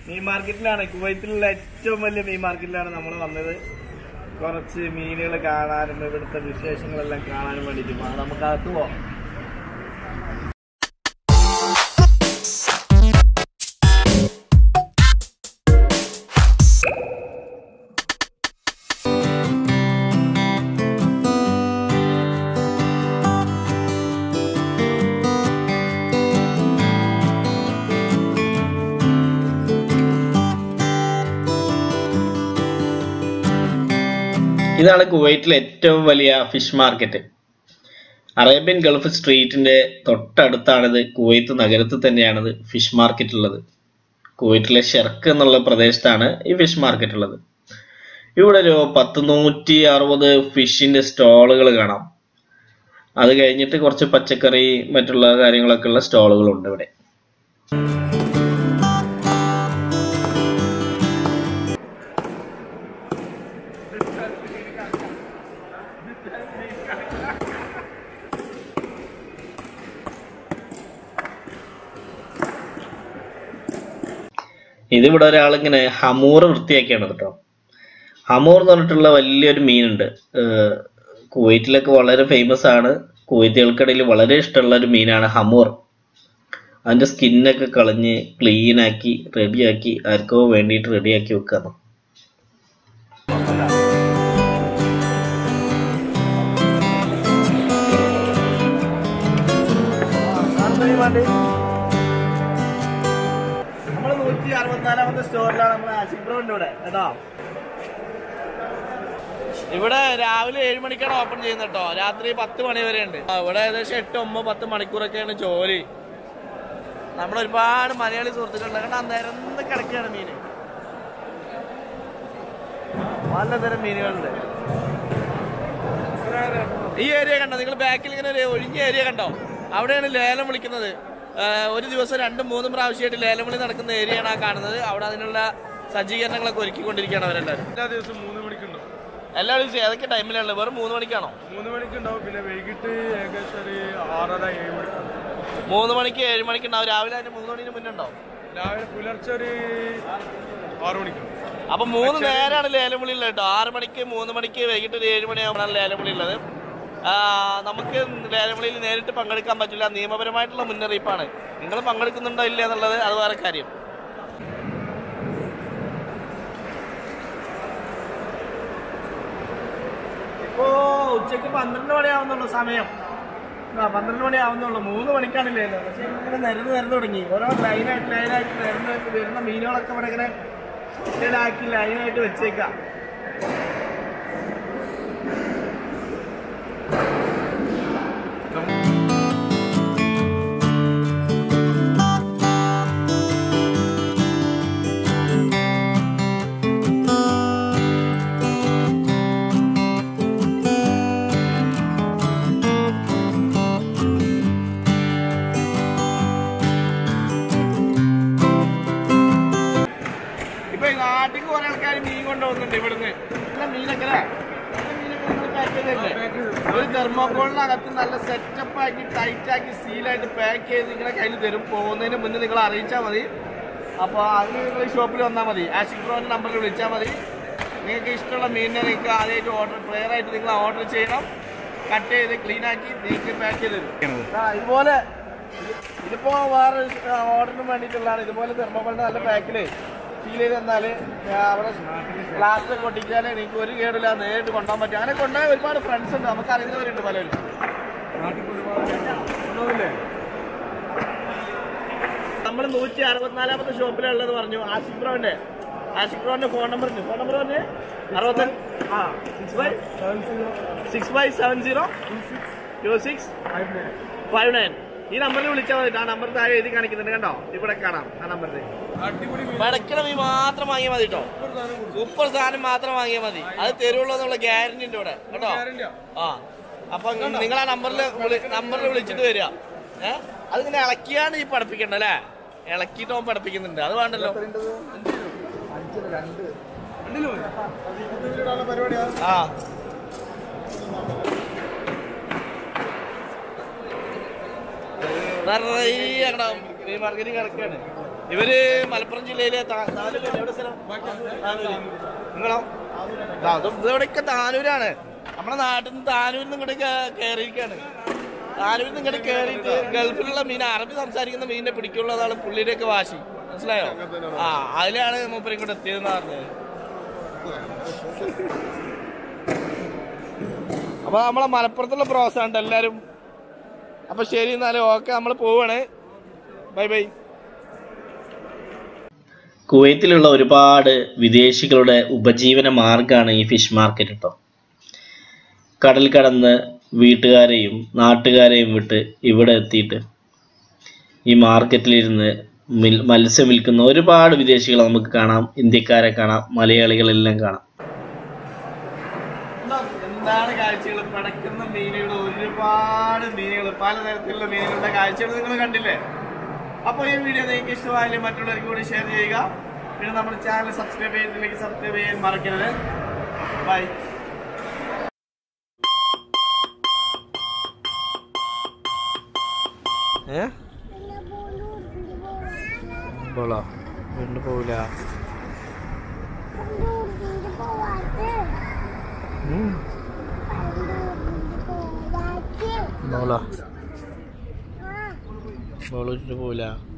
മീൻ മാർക്കറ്റിലാണ് കുവൈത്തിലുള്ള ഏറ്റവും വലിയ മീൻ മാർക്കറ്റിലാണ് നമ്മൾ വന്നത് കുറച്ച് മീനുകൾ കാണാനും ഇവിടുത്തെ വിശേഷങ്ങളെല്ലാം കാണാനും വേണ്ടിയിട്ട് അപ്പൊ നമുക്ക് അകത്ത് പോവാം ഇതാണ് കുവൈറ്റിലെ ഏറ്റവും വലിയ ഫിഷ് മാർക്കറ്റ് അറേബ്യൻ ഗൾഫ് സ്ട്രീറ്റിന്റെ തൊട്ടടുത്താണിത് കുവൈത്ത് നഗരത്തിൽ തന്നെയാണിത് ഫിഷ് മാർക്കറ്റ് ഉള്ളത് കുവൈറ്റിലെ ഷെർക്ക് എന്നുള്ള പ്രദേശത്താണ് ഈ ഫിഷ് മാർക്കറ്റ് ഉള്ളത് ഇവിടെ ഒരു പത്ത് നൂറ്റി അറുപത് ഫിഷിന്റെ സ്റ്റാളുകൾ കാണാം അത് കഴിഞ്ഞിട്ട് കുറച്ച് പച്ചക്കറി മറ്റുള്ള കാര്യങ്ങളൊക്കെ ഉള്ള സ്റ്റാളുകളുണ്ട് ഇവിടെ ഇതിവിടെ ഒരാളിങ്ങനെ ഹമൂർ വൃത്തിയാക്കിയാണ് കേട്ടോ ഹമൂർ എന്ന് പറഞ്ഞിട്ടുള്ള വലിയൊരു മീനുണ്ട് ഏർ കുവൈറ്റിലൊക്കെ വളരെ ഫേമസ് ആണ് കുവൈറ്റുകൾക്കിടയിൽ വളരെ ഇഷ്ടമുള്ള ഒരു മീനാണ് ഹമൂർ അതിന്റെ സ്കിന്നൊക്കെ കളഞ്ഞ് ക്ലീൻ ആക്കി റെഡിയാക്കി ആർക്കോ വേണ്ടിയിട്ട് റെഡിയാക്കി വെക്കാണ് നമ്മൾ നൂറ്റി അറുപത്തിനാലാമത്തെ സ്റ്റോറിലാണ് നമ്മൾ ആഷിക് ബ്രോന്റെ ഇവിടെ കേട്ടോ ഇവിടെ രാവിലെ ഏഴ് മണിക്കാണ് ഓപ്പൺ ചെയ്യുന്നത് കേട്ടോ രാത്രി പത്ത് മണി വരെ ഉണ്ട് ഇവിടെ ഏകദേശം എട്ട് ഒമ്പത് പത്ത് മണിക്കൂറൊക്കെയാണ് ജോലി നമ്മുടെ ഒരുപാട് മലയാളി സുഹൃത്തുക്കളുണ്ട് കണ്ടാ നിരന്ന് കിടക്കുകയാണ് മീന് പലതരം മീനുകളുണ്ട് ഈ ഏരിയ കണ്ടോ നിങ്ങൾ ബാക്കിൽ ഇങ്ങനെ ഒരു ഒഴിഞ്ഞ ഏരിയ കണ്ടോ അവിടെയാണ് ലേലം വിളിക്കുന്നത് ആഹ് ഒരു ദിവസം രണ്ടും മൂന്നും പ്രാവശ്യമായിട്ട് ലേലം വിളി നടക്കുന്ന ഏരിയയാണ് ആ കാണുന്നത് അവിടെ അതിനുള്ള സജ്ജീകരണങ്ങളൊക്കെ ഒരുക്കിക്കൊണ്ടിരിക്കുകയാണ് അവരെല്ലാവരും എല്ലാ ദിവസവും മൂന്ന് മണിക്കുണ്ടാവും എല്ലാ ദിവസവും ഏതൊക്കെ ടൈമിലാണ് വെറും മൂന്ന് മണിക്കാണോ മൂന്ന് മണിക്കുണ്ടാവും പിന്നെ വൈകിട്ട് ഏകദേശം ഒരു ആറര ഏഴ് മണിക്ക് മൂന്ന് മണിക്ക് ഏഴ് മണിക്ക് ഉണ്ടാവും രാവിലെ അതിന് മൂന്ന് മണിന് മുന്നേ ഉണ്ടാവും രാവിലെ പുലർച്ചെ ഒരു ആറു മണിക്ക് അപ്പൊ മൂന്ന് നേരമാണ് ലേലം വിളി ഉള്ളത് കേട്ടോ ആറ് മണിക്ക് മൂന്ന് മണിക്ക് വൈകിട്ട് ഒരു ഏഴ് മണിയാകുമ്പോഴാണ് ലേലം വിളി ഉള്ളത് ആ, നമുക്ക് ലേലം വിളിയിൽ നേരിട്ട് പങ്കെടുക്കാൻ പറ്റില്ല നിയമപരമായിട്ടുള്ള മുന്നറിയിപ്പാണ് നിങ്ങൾ പങ്കെടുക്കുന്നുണ്ടോ ഇല്ല എന്നുള്ളത് അത് വേറെ കാര്യം ഇപ്പോ ഉച്ചക്ക് പന്ത്രണ്ട് മണിയാവുന്നുള്ളൂ സമയം ആ പന്ത്രണ്ട് മണി ആവുന്നുള്ളൂ മൂന്ന് മണിക്കാണില്ലേ പക്ഷെ ഇങ്ങനെ നിരന്ന് നിരന്ന് തുടങ്ങി ഓരോ ലൈനായിട്ട് ലൈനായിട്ട് നിരന്ന് വരുന്ന മീനുകളൊക്കെ ഇവിടെ ഇങ്ങനെ ഇതിലാക്കി ലൈനായിട്ട് വെച്ചേക്കാം ഇപ്പൊ ഈ നാട്ടിക്ക് കുറെ ആൾക്കാർ മീൻ കൊണ്ടുപോകുന്നുണ്ട് ഇവിടുന്ന് നല്ല മീനൊക്കെ അല്ലേ? നല്ല മീനൊക്കെ നിങ്ങൾ pack ചെയ്തതല്ലേ? ഒരു തെർമോക്കോളിനകത്ത് നല്ല സെറ്റപ്പ് ആക്കി ടൈറ്റ് ആക്കി സീലായിട്ട് പാക്ക് ചെയ്ത് നിങ്ങളെ കയ്യിൽ തരും പോകുന്നതിന് മുന്നേ നിങ്ങൾ അറിയിച്ചാൽ മതി അപ്പോൾ അതിന് നിങ്ങൾ ഈ ഷോപ്പിൽ വന്നാൽ മതി ആഷിക് ബ്രോന്റെ നമ്പറിൽ വിളിച്ചാൽ മതി നിങ്ങൾക്ക് ഇഷ്ടമുള്ള മീനിനെ നിങ്ങൾക്ക് ആദ്യമായിട്ട് ഓർഡർ പ്ലെയർ ആയിട്ട് നിങ്ങൾ ഓർഡർ ചെയ്യണം കട്ട് ചെയ്ത് ക്ലീൻ ആക്കി നിങ്ങൾക്ക് പാക്ക് ചെയ്ത് തരും ആ ഇതുപോലെ ഇതിപ്പോ വേറെ ഓർഡറിന് വേണ്ടിയിട്ടുള്ളതാണ് ഇതുപോലെ തെർമോക്കോളിന്റെ നല്ല പാക്കില് ഫീൽ ചെയ്ത് തന്നാല് ആ, അവിടെ ഗ്ലാസ് പൊട്ടിച്ചാല് നിങ്ങൾക്ക് ഒരു കേടില്ല നേരിട്ട് കൊണ്ടുപോകാൻ പറ്റും അങ്ങനെ കൊണ്ടുപോയ ഒരുപാട് ഫ്രണ്ട്സ് ഉണ്ട് നമുക്ക് അറിയുന്നവരുണ്ട് പലരും നമ്മൾ നൂറ്റി അറുപത്തിനാലാമത്തെ ഷോപ്പിലുള്ളത് പറഞ്ഞു ആഷിക് ബ്രോന്റെ ആഷിക് ബ്രോന്റെ ഫോൺ നമ്പർ ഉണ്ട് ഫോൺ നമ്പർ പറഞ്ഞ് അറുപത്തി ആ six five six five seven zero two six five nine ഈ നമ്പറിൽ വിളിച്ചാൽ മതി ആ നമ്പർ താഴെ എഴുതി കാണിക്കുന്നുണ്ട് കണ്ടോ ഇവിടെ കാണാം ആ നമ്പറിൽ അടിപൊളി വടക്കണ മീൻ മാത്രം വാങ്ങിയാൽ മതി കേട്ടോ സൂപ്പർ സാധനം മാത്രം വാങ്ങിയാൽ മതി അത് തരുള്ളൂ എന്നുള്ള ഗ്യാരണ്ടി ഉണ്ട് ഇവിടെ കേട്ടോ ആ അപ്പൊ നിങ്ങൾ ആ നമ്പറിൽ നമ്പറിൽ വിളിച്ചിട്ട് വരിക ഏ അതിങ്ങനെ ഇളക്കിയാണ് ഈ പഠിപ്പിക്കണ്ട അല്ലേ ഇളക്കിയിട്ട് അവൻ പഠിപ്പിക്കുന്നുണ്ട് അത് വേണ്ടല്ലോ ആ നിറയെ കിടക്കാം മീൻ മാർക്കറ്റിൽ കിടക്കാണ് ഇവര് മലപ്പുറം ജില്ലയിലെ താ- താനൂര് എവിടെ സ്ഥലം? താനൂര്. നിങ്ങളോ ആ, അത് ഇവിടെയൊക്കെ താനൂരാണ് നമ്മുടെ നാട്ടിൽ നിന്ന് താനൂരിൽ നിന്ന് ഇങ്ങോട്ട് കയറിയിരിക്കാണ് താനൂരിൽ നിന്ന് ഇങ്ങോട്ട് കയറിയിട്ട് ഗൾഫിലുള്ള മീൻ അറബി സംസാരിക്കുന്ന മീനിനെ പിടിക്കുള്ളതാണ് പുള്ളിയുടെയൊക്കെ വാശി മനസ്സിലായോ ആ അതിലാണ് മൂപ്പര് ഇങ്ങോട്ട് എത്തിയതെന്ന് പറഞ്ഞത് അപ്പൊ നമ്മളെ മലപ്പുറത്തുള്ള പ്രോസാണ് എല്ലാരും അപ്പൊ ശരി എന്നാലും ഓക്കെ നമ്മൾ പോവാണ് ബൈ ബൈ കുവൈത്തിലുള്ള ഒരുപാട് വിദേശികളുടെ ഉപജീവന മാർഗ്ഗമാണ് ഈ ഫിഷ് മാർക്കറ്റ് കേട്ടോ കടൽ കടന്ന് വീട്ടുകാരെയും നാട്ടുകാരെയും വിട്ട് ഇവിടെ എത്തിയിട്ട് ഈ മാർക്കറ്റിലിരുന്ന് മിൽ മത്സ്യം വിൽക്കുന്ന ഒരുപാട് വിദേശികളെ നമുക്ക് കാണാം ഇന്ത്യക്കാരെ കാണാം മലയാളികളെല്ലാം കാണാം എന്താണ് കാഴ്ചകൾ പിടക്കുന്ന മീനുകൾ ഒരുപാട് മീനുകൾ പലതരത്തിലുള്ള മീനുകളുടെ കാഴ്ചകൾ നിങ്ങൾ കണ്ടില്ലേ അപ്പോൾ ഈ വീഡിയോ നിങ്ങൾക്ക് ഇഷ്ടമായാലും മറ്റുള്ളവർക്ക് കൂടി ഷെയർ ചെയ്യുക പിന്നെ നമ്മുടെ ചാനൽ സബ്സ്ക്രൈബ് ചെയ്തില്ലെങ്കിൽ സബ്സ്ക്രൈബ് ചെയ്യാൻ മറക്കരുത് ബൈ ഏ പോളോ വീണ്ടും പോവില്ല മോളോ മോള് പോവില്ല